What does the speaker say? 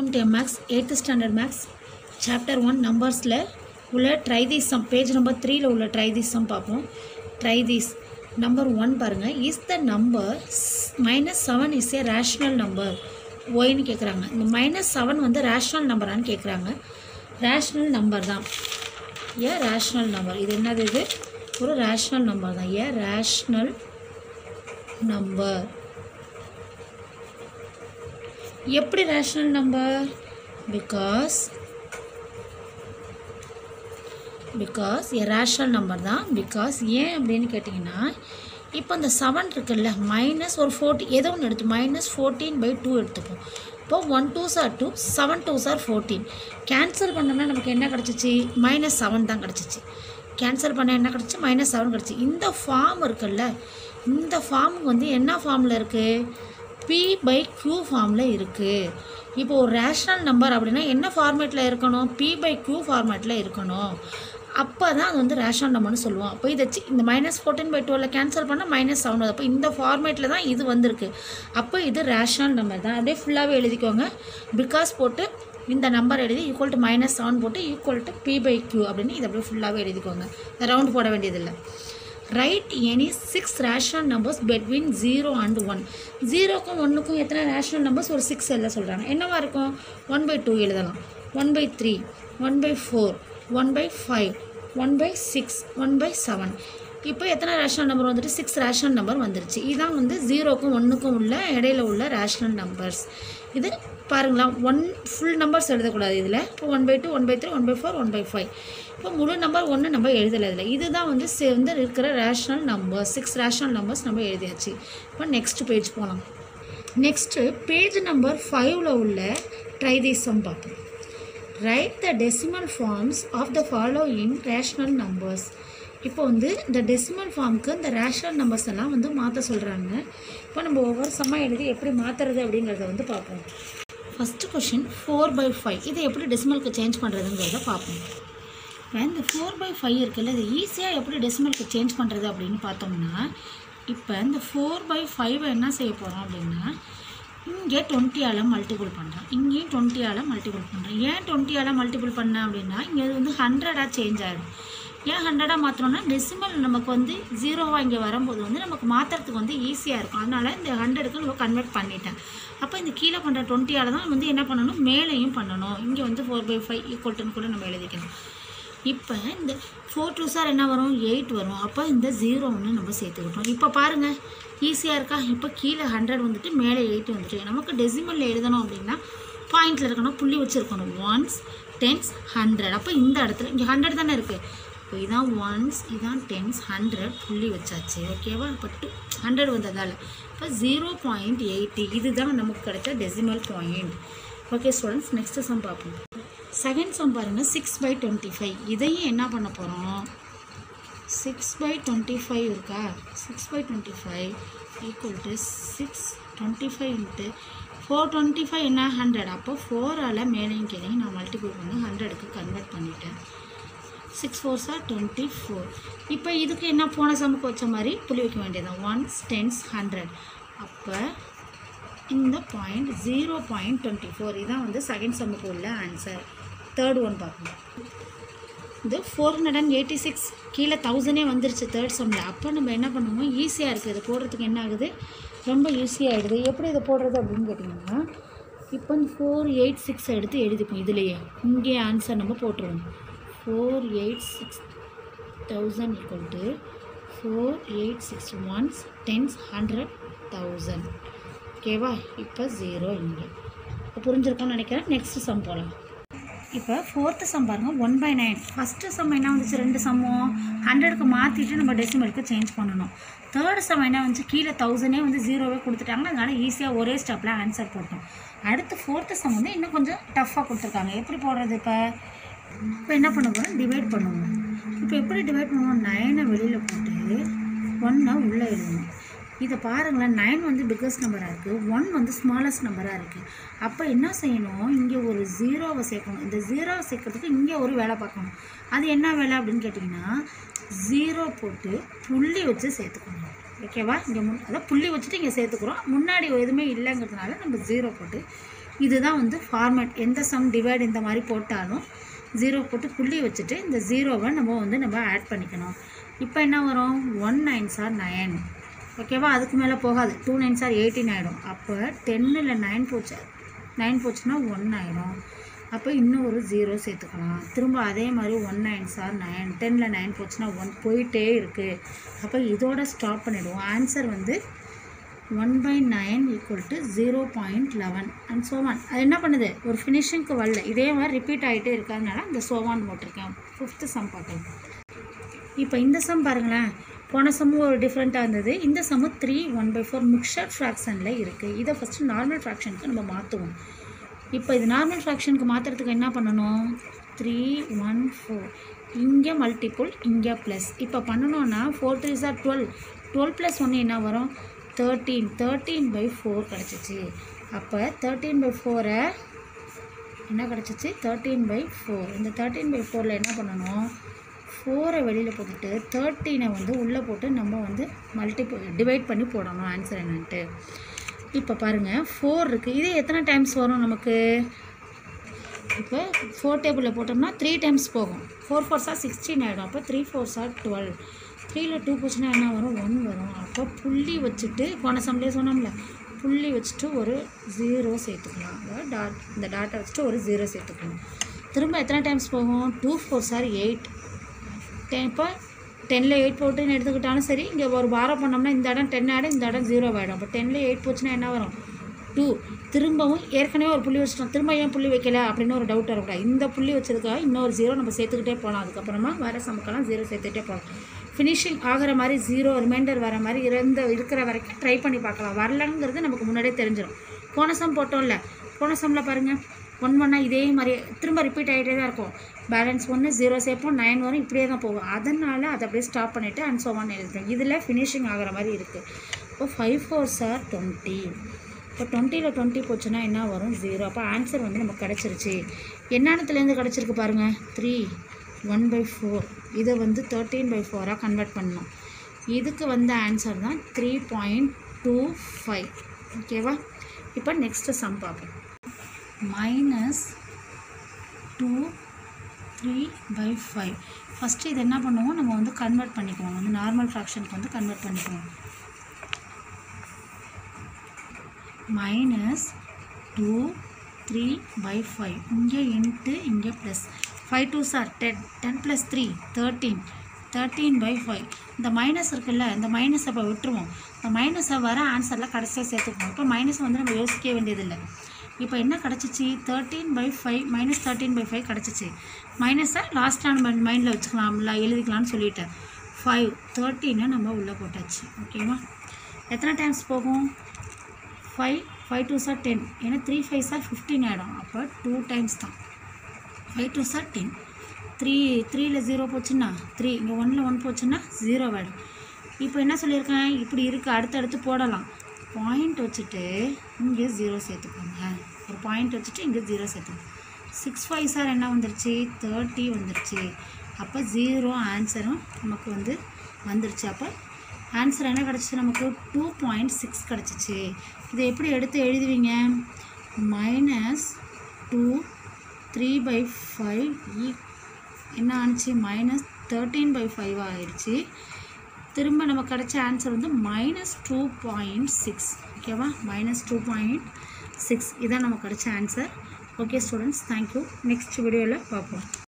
welcome to maths eighth standard maths chapter one நம்பர்ஸில் உள்ள try the sum page number த்ரீல உள்ள try the sum பார்ப்போம் try this number one பாருங்கள் is the number minus seven is a rational number ஒய்னு கேட்குறாங்க இந்த minus seven வந்து ரேஷ்னல் நம்பரான்னு கேட்குறாங்க ரேஷ்னல் நம்பர் தான் ஏ ரேஷ்னல் நம்பர் இது என்னது இது ஒரு ரேஷ்னல் நம்பர் தான் ஏ ரேஷ்னல் நம்பர் எப்படி rational number because because a rational number தான் பிகாஸ் ஏன் அப்படின்னு கேட்டிங்கன்னா இப்போ இந்த செவன் இருக்குல்ல மைனஸ் ஒரு ஃபோர்ட்டி ஏதோ ஒன்று எடுத்து மைனஸ் ஃபோர்டீன் பை டூ எடுத்துப்போம் இப்போ one two sir two seven two sir fourteen cancel பண்ணோம்னா நமக்கு என்ன கிடச்சிச்சு மைனஸ் செவன் தான் கிடச்சிச்சு கேன்சல் பண்ண என்ன கிடச்சி மைனஸ் செவன் கிடச்சி இந்த ஃபார்ம் இருக்குல்ல இந்த ஃபார்முக்கு வந்து என்ன ஃபார்மில் இருக்குது பி பை க்யூ ஃபார்மில் இருக்குது இப்போ ஒரு ரேஷ்னல் நம்பர் அப்படின்னா என்ன ஃபார்மேட்டில் இருக்கணும் பி பை க்யூ ஃபார்மேட்டில் இருக்கணும் அப்போ தான் அது வந்து ரேஷனல் நம்பர்னு சொல்லுவோம் அப்போ இதை சி- இந்த minus fourteen by twelve cancel பண்ணால் மைனஸ் செவன் அப்போ இந்த ஃபார்மேட்டில் தான் இது வந்திருக்கு அப்போ இது ரேஷனல் நம்பர் தான் அப்படியே ஃபுல்லாகவே எழுதிக்கோங்க பிகாஸ் போட்டு இந்த நம்பர் எழுதி ஈக்குவல் டு மைனஸ் செவன் போட்டு equal to P by Q அப்படின்னு இதை அப்படியே ஃபுல்லாகவே எழுதிக்கோங்க ரவுண்ட் போட வேண்டியதில்லை right any six rational numbers between zero and one ஜீரோக்கும் ஒன்றுக்கும் எத்தனை ரேஷனல் நம்பர்ஸ் ஒரு சிக்ஸ் எழுத சொல்கிறாங்க என்னவா இருக்கும் ஒன் பை டூ எழுதலாம் one by three one by four one by five one by six one by seven இப்போ எத்தனை ரேஷனல் நம்பர் வந்துட்டு சிக்ஸ் ரேஷனல் நம்பர் வந்துருச்சு இதான் வந்து ஜீரோக்கும் ஒன்றுக்கும் உள்ள இடையில உள்ள ரேஷனல் நம்பர்ஸ் இது பாருங்களா ஒன் ஃபுல் நம்பர்ஸ் எழுதக்கூடாது இதில் இப்போ one by two one by three one by four one by five இப்போ முழு நம்பர் ஒன்று நம்ம எழுதலை இதில் இதுதான் வந்து சே- வந்து இருக்கிற rational number six rational numbers நம்ம எழுதியாச்சு இப்போ நெக்ஸ்ட் பேஜ் போகலாம் நெக்ஸ்ட்டு பேஜ் நம்பர் ஃபைவ்ல உள்ள ட்ரை சம் பார்ப்போம் right the decimal forms of the following rational numbers இப்போ வந்து இந்த டெசிமல் ஃபார்முக்கு இந்த ரேஷனல் நம்பர்ஸ் எல்லாம் வந்து மாற்ற சொல்கிறாங்க இப்போ நம்ம ஒவ்வொரு சம்மா எழுதி எப்படி மாற்றுறது அப்படிங்கிறத வந்து பார்ப்போம் first question four by five இதை எப்படி டெசிமலுக்கு சேஞ்ச் பண்ணுறதுங்கிறத பார்ப்போம் இப்போ இந்த ஃபோர் பை ஃபைவ் இருக்குல்ல இது ஈஸியாக எப்படி டெசிமலுக்கு சேஞ்ச் பண்ணுறது அப்படின்னு பார்த்தோம்னா இப்போ இந்த ஃபோர் பை ஃபைவை என்ன செய்ய போகிறோம் அப்படின்னா இங்கே டுவெண்ட்டியால் மல்டிபிள் பண்ணுறோம் இங்கேயும் டுவெண்ட்டியால் மல்டிபிள் பண்ணுறோம் ஏன் டுவெண்ட்டியால் மல்டிபிள் பண்ணேன் அப்படின்னா இங்கே இது வந்து ஹண்ட்ரடாக சேஞ்ச் ஆகிடும் ஏன் ஹண்ட்ரடாக மாற்றணும்னா டெசிமல் நமக்கு வந்து ஜீரோவாக இங்கே வரும்போது வந்து நமக்கு மாற்றுறதுக்கு வந்து ஈஸியாக இருக்கும் அதனால் இந்த ஹண்ட்ரடுக்கு நம்ம கன்வெர்ட் பண்ணிட்டேன் அப்போ இந்த கீழே பண்ணுற டுவெண்ட்டியால் தான் வந்து என்ன பண்ணணும் மேலேயும் பண்ணணும் இங்கே வந்து ஃபோர் பை ஃபைவ் ஈக்குவல்ட்டுன்னு கூட நம்ம எழுதிக்கணும் இப்போ இந்த ஃபோர் டூ சார் என்ன வரும் எயிட் வரும் அப்போ இந்த ஜீரோ ஒன்று நம்ம சேர்த்துக்கிட்டோம் இப்போ பாருங்கள் ஈஸியாக இருக்கா இப்போ கீழே ஹண்ட்ரட் வந்துட்டு மேலே எயிட் வந்துட்டு நமக்கு டெசிமலில் எழுதணும் அப்படின்னா பாயிண்டில் இருக்கணும் புள்ளி வச்சுருக்கணும் ஒன்ஸ் டென்ஸ் ஹண்ட்ரட் அப்போ இந்த இடத்துல இங்கே ஹண்ட்ரட் தானே இருக்குது இப்போ இதான் ஒன்ஸ் இதான் டென்ஸ் ஹண்ட்ரட் புள்ளி வச்சாச்சு ஓகேவா இப்போ டூ ஹண்ட்ரட் வந்ததால் இப்போ ஜீரோ பாயிண்ட் எயிட்டி இதுதான் நமக்கு கிடைச்ச decimal point okay students next sum பார்ப்போம் செகண்ட் சம் பாருங்கள் சிக்ஸ் பை டுவெண்ட்டி ஃபைவ் இதையும் என்ன பண்ண போகிறோம் சிக்ஸ் பை டுவெண்ட்டி ஃபைவ் இருக்கா six by twenty five equal to six twenty five into four twenty five என்ன ஹண்ட்ரட் அப்போ ஃபோரால் மேலேயும் கீழேயும் நான் மல்டிபிள் பண்ணி ஹண்ட்ரடுக்கு கன்வெர்ட் பண்ணிட்டேன் சிக்ஸ் ஃபோர் சார் டுவெண்ட்டி ஃபோர் இப்போ இதுக்கு என்ன போன சமுக்கு வச்ச மாதிரி புள்ளி வைக்க வேண்டியதான் ஒன்ஸ் டென்ஸ் ஹண்ட்ரட் அப்போ இந்த point zero point twenty four இதான் வந்து செகண்ட் சம்முக்கு உள்ள ஆன்சர் தேர்ட் ஒன் பார்க்கணும் இது four hundred and eighty six கீழே தௌசண்டே வந்துருச்சு தேர்ட் சம்மில் அப்போ நம்ம என்ன பண்ணுவோம் ஈஸியாக இருக்குது இது போடுறதுக்கு என்ன ஆகுது ரொம்ப ஈஸியாகிடுது எப்படி இதை போடுறது அப்படின்னு கேட்டிங்கன்னா இப்போ இந்த ஃபோர் எயிட் சிக்ஸ் எடுத்து எழுதிப்போம் இதுலேயே இங்கே ஆன்சர் நம்ம போட்டுருவோம் four eight six thousand equal to four eight six ones tens hundred thousand ஓகேவா இப்போ ஜீரோ இங்கே இப்போ புரிஞ்சிருக்கும்னு நினைக்கிறேன் நெக்ஸ்ட் சம் போகலாம் இப்போ ஃபோர்த்து சம் பாருங்கள் one by nine first sum என்ன வந்துச்சு ரெண்டு சம்மும் ஹண்ட்ரடுக்கு மாற்றிட்டு நம்ம டெசிமலுக்கு சேஞ்ச் பண்ணணும் தேர்ட் சம் என்ன வந்துச்சு கீழே தௌசண்டே வந்து ஜீரோவே கொடுத்துட்டாங்க அதனால் ஈஸியாக ஒரே ஸ்டெப்பில் ஆன்சர் போட்டோம் அடுத்து ஃபோர்த்து சம் வந்து இன்னும் கொஞ்சம் டஃப்பாக கொடுத்துருக்காங்க எப்படி போடுறது இப்போ இப்போ என்ன பண்ண போகிறோம் டிவைட் பண்ணுவோம் இப்போ எப்படி டிவைட் பண்ணுவோம் நைனை வெளியில் போட்டு ஒன்றை உள்ளே எழுதணும் இதை பாருங்களேன் நைன் வந்து பிக்கஸ்ட் நம்பராக இருக்குது ஒன் வந்து ஸ்மாலஸ்ட் நம்பராக இருக்குது அப்போ என்ன செய்யணும் இங்கே ஒரு ஜீரோவை சேர்க்கணும் இந்த ஜீரோவை சேர்க்கறதுக்கு இங்கே ஒரு வேலை பார்க்கணும் அது என்ன வேலை அப்படின்னு கேட்டிங்கன்னா ஜீரோ போட்டு புள்ளி வச்சு சேர்த்துக்கணும் ஓகேவா இங்கே முன் அதான் புள்ளி வச்சுட்டு இங்கே சேர்த்துக்கிறோம் முன்னாடி எதுவுமே இல்லைங்கிறதுனால நம்ம ஜீரோ போட்டு இதுதான் வந்து ஃபார்மேட் எந்த சம் டிவைட் இந்த மாதிரி போட்டாலும் ஜீரோ போட்டு புள்ளி வச்சுட்டு இந்த ஜீரோவை நம்ம வந்து நம்ம ஆட் பண்ணிக்கணும் இப்போ என்ன வரும் ஒன் நைன் சார் நயன் ஓகேவா அதுக்கு மேலே போகாது டூ நைன் சார் எயிட்டீன் ஆகிடும் அப்போ டென்னில் நைன் போச்சு நைன் போச்சுன்னா ஒன் ஆயிடும் அப்போ இன்னும் ஒரு ஜீரோ சேர்த்துக்கலாம் திரும்ப அதே மாதிரி ஒன் நைன் சார் நைன் டென்னில் நைன் போச்சுன்னா ஒன் போயிட்டே இருக்குது அப்போ இதோட ஸ்டாப் பண்ணிவிடுவோம் ஆன்சர் வந்து one by nine equal to zero point eleven and so on அது என்ன பண்ணுது ஒரு ஃபினிஷிங்க்கு வரல இதே மாதிரி ரிப்பீட் ஆகிட்டே இருக்கிறதுனால இந்த சோவான் போட்டிருக்கேன் ஃபிஃப்த்து சம் பார்க்கலாம் இப்போ இந்த சம் பாருங்களேன் போன சம்மும் ஒரு டிஃப்ரெண்ட்டாக இருந்தது இந்த sum three one by four mixture ஃப்ராக்ஷனில் இருக்குது இதை ஃபஸ்ட்டு நார்மல் ஃப்ராக்ஷனுக்கு நம்ம மாற்றுவோம் இப்போ இது நார்மல் ஃப்ராக்ஷனுக்கு மாற்றுறதுக்கு என்ன பண்ணணும் த்ரீ ஒன் ஃபோர் இங்கே மல்டிப்புள் இங்கே ப்ளஸ் இப்போ பண்ணணும்னா ஃபோர் த்ரீ சார் டுவெல் டுவெல் ப்ளஸ் ஒன்று என்ன வரும் தேர்ட்டீன் தேர்ட்டீன் பை ஃபோர் கிடச்சிச்சு அப்போ தேர்ட்டீன் பை ஃபோரை என்ன கிடச்சிச்சு தேர்ட்டீன் பை ஃபோர் இந்த தேர்ட்டீன் பை ஃபோரில் என்ன பண்ணணும் ஃபோரை வெளியில் போட்டுட்டு தேர்ட்டீனை வந்து உள்ளே போட்டு நம்ம வந்து மல்டிபிள் டிவைட் பண்ணி போடணும் ஆன்சர் என்னன்ட்டு இப்போ பாருங்கள் ஃபோர் இருக்குது இது எத்தனை டைம்ஸ் வரும் நமக்கு இப்போ ஃபோர் டேபிளில் போட்டோம்னா த்ரீ டைம்ஸ் போகும் ஃபோர் ஃபோர் சார் சிக்ஸ்டீன் ஆகிடும் அப்போ த்ரீ ஃபோர் சார் டுவெல் த்ரீயில் டூ போச்சுன்னா என்ன வரும் ஒன் வரும் அப்போ புள்ளி வச்சுட்டு போன சம்லேயே சொன்னோம்ல புள்ளி வச்சுட்டு ஒரு ஜீரோ சேர்த்துக்கலாம் அதாவது டாட் இந்த டாட்டை வச்சுட்டு ஒரு ஜீரோ சேர்த்துக்கணும் திரும்ப எத்தனை டைம்ஸ் போகும் டூ ஃபோர் சார் எயிட் டென் இப்போ டென்னில் எயிட் போட்டுன்னு எடுத்துக்கிட்டாலும் சரி இங்கே ஒரு பாரோ பண்ணோம்னா இந்த இடம் டென் ஆகிடும் இந்த இடம் ஜீரோ ஆகிடும் அப்போ டென்னில் எயிட் போச்சுன்னா என்ன வரும் டூ திரும்பவும் ஏற்கனவே ஒரு புள்ளி வச்சிட்டோம் திரும்ப ஏன் புள்ளி வைக்கல அப்படின்னு ஒரு டவுட் வரக்கூடாது இந்த புள்ளி வச்சதுக்காக இன்னொரு ஜீரோ நம்ம சேர்த்துக்கிட்டே போகலாம் அதுக்கப்புறமா வேறு சமக்கெல்லாம் ஜீரோ சேர்த்துக்கிட்டே போகலாம் ஃபினிஷிங் ஆகிற மாதிரி ஜீரோ ரிமைண்டர் வர மாதிரி இருந்த இருக்கிற வரைக்கும் ட்ரை பண்ணி பார்க்கலாம் வரலங்கிறது நமக்கு முன்னாடியே தெரிஞ்சிடும் போன சம் போட்டோம்ல போன சம்மில் பாருங்கள் ஒன் ஒன்னா இதே மாதிரி திரும்ப ரிப்பீட் ஆகிட்டே தான் இருக்கும் பேலன்ஸ் ஒன்று ஜீரோ சேர்ப்போம் நைன் வரும் இப்படியே தான் போகும் அதனால் அதை அப்படியே ஸ்டாப் பண்ணிவிட்டு அண்ட் சோவான் எழுதுறேன் இதில் ஃபினிஷிங் ஆகிற மாதிரி இருக்குது இப்போ ஃபைவ் ஃபோர் சார் டுவெண்ட்டி இப்போ டுவெண்ட்டியில் டுவெண்ட்டி போச்சுன்னா என்ன வரும் ஜீரோ அப்போ ஆன்சர் வந்து நமக்கு கிடச்சிருச்சு என்னத்துலேருந்து கிடச்சிருக்கு பாருங்கள் த்ரீ ஒன் பை ஃபோர் இதை வந்து தேர்ட்டீன் பை ஃபோராக கன்வெர்ட் பண்ணணும் இதுக்கு வந்த ஆன்சர் தான் த்ரீ பாயிண்ட் டூ ஃபைவ் ஓகேவா இப்போ நெக்ஸ்ட்டு சம் பார்ப்போம் minus two three by five first இது என்ன பண்ணுவோம் நம்ம வந்து கன்வெர்ட் பண்ணிக்குவோம் வந்து நார்மல் ஃப்ராக்ஷனுக்கு வந்து கன்வெர்ட் பண்ணிக்குவோம் minus two three by five இங்கே இன்ட்டு இங்கே ப்ளஸ் ஃபைவ் டூ சார் ten ten plus three thirteen thirteen by five இந்த மைனஸ் இருக்குல்ல இந்த மைனஸ் அப்போ விட்டுருவோம் இந்த மைனஸை வர ஆன்சரில் கடைசியாக சேர்த்துக்குவோம் இப்போ மைனஸ் வந்து நம்ம யோசிக்க வேண்டியதில்லை இப்போ என்ன கிடச்சிச்சு thirteen by five minus thirteen by five கிடச்சிச்சு மைனஸை லாஸ்ட்டாக நம்ம மைண்டில் வச்சுக்கலாம்ல எழுதிக்கலாம்னு சொல்லிட்டேன் ஃபைவ் தேர்ட்டீனை நம்ம உள்ளே போட்டாச்சு ஓகேவா எத்தனை டைம்ஸ் போகும் ஃபைவ் ஃபைவ் டூ சார் டென் ஏன்னா த்ரீ ஃபைவ் சார் ஃபிஃப்டீன் ஆகிடும் அப்போ டூ டைம்ஸ் தான் ஃபைவ் டூ சார் டென் த்ரீ த்ரீயில் ஜீரோ போச்சுன்னா த்ரீ இங்கே ஒன்னில் ஒன் போச்சுன்னா ஜீரோ ஆகிடும் இப்போ என்ன சொல்லியிருக்கேன் இப்படி இருக்குது அடுத்தடுத்து போடலாம் பாயிண்ட் வச்சுட்டு இங்கே ஜீரோ சேர்த்துக்கோங்க ஒரு பாயிண்ட் வச்சுட்டு இங்கே ஜீரோ சேர்த்துக்கோங்க சிக்ஸ் ஃபைவ் சார் என்ன வந்துருச்சு தேர்ட்டி வந்துருச்சு அப்போ ஜீரோ ஆன்சரும் நமக்கு வந்து வந்துருச்சு அப்போ ஆன்சர் என்ன கிடச்சிச்சு நமக்கு டூ பாயிண்ட் சிக்ஸ் கிடச்சிச்சு இதை எப்படி எடுத்து எழுதுவீங்க minus two three by five ஈ என்ன ஆணுச்சு மைனஸ் தேர்ட்டீன் பை ஃபைவ் ஆயிடுச்சு திரும்ப நமக்கு கிடைச்ச ஆன்சர் வந்து மைனஸ் டூ பாயிண்ட் சிக்ஸ் ஓகேவா மைனஸ் டூ பாயிண்ட் சிக்ஸ் இதான் நமக்கு கிடைச்ச answer okay students thank you next வீடியோவில் பார்ப்போம்